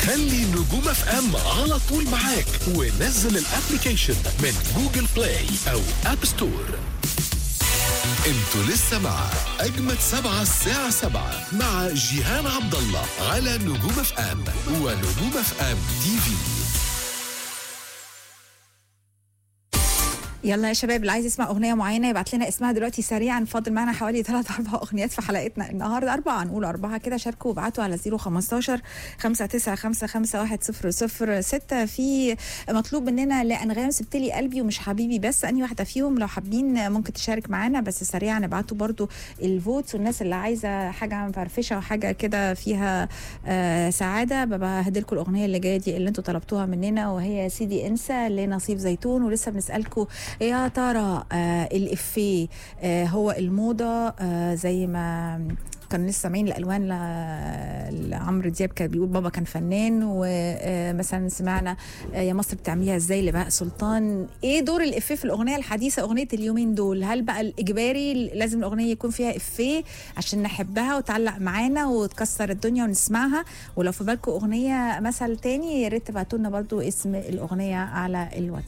خلي نجوم اف ام على طول معاك ونزل الابلكيشن من جوجل بلاي او اب ستور انتوا لسه مع اجمد سبعة الساعة سبعة مع جيهان عبد الله على نجوم اف ام ونجوم اف ام تي في يلا يا شباب اللي عايز يسمع اغنيه معينه يبعت لنا اسمها دلوقتي سريعا فاضل معانا حوالي ثلاث اربع اغنيات في حلقتنا النهارده اربعه هنقول اربعه كده شاركوا وابعتوا على 015 5955 ستة في مطلوب مننا لانغام سبت لي قلبي ومش حبيبي بس اني واحده فيهم لو حابين ممكن تشارك معانا بس سريعا ابعتوا برضو الفوتس والناس اللي عايزه حاجه مفرفشه وحاجه كده فيها آه سعاده ببقى هديلكم الاغنيه اللي جايه دي اللي انتوا طلبتوها مننا وهي سيدي انسى لنصيب زيتون ولسه بنسالكم يا ترى آه الإفيه آه هو الموضة آه زي ما كان لسه سامعين الالوان ل- لعمرو دياب كان بيقول بابا كان فنان ومثلا سمعنا آه، يا مصر بتعمليها ازاي لبهاء سلطان ايه دور الافيه في الاغنيه الحديثه اغنيه اليومين دول هل بقى الاجباري لازم الاغنيه يكون فيها افيه عشان نحبها وتعلق معانا وتكسر الدنيا ونسمعها ولو في بالكم اغنيه مثل تاني يا ريت تبعتوا لنا برضو اسم الاغنيه على الواتس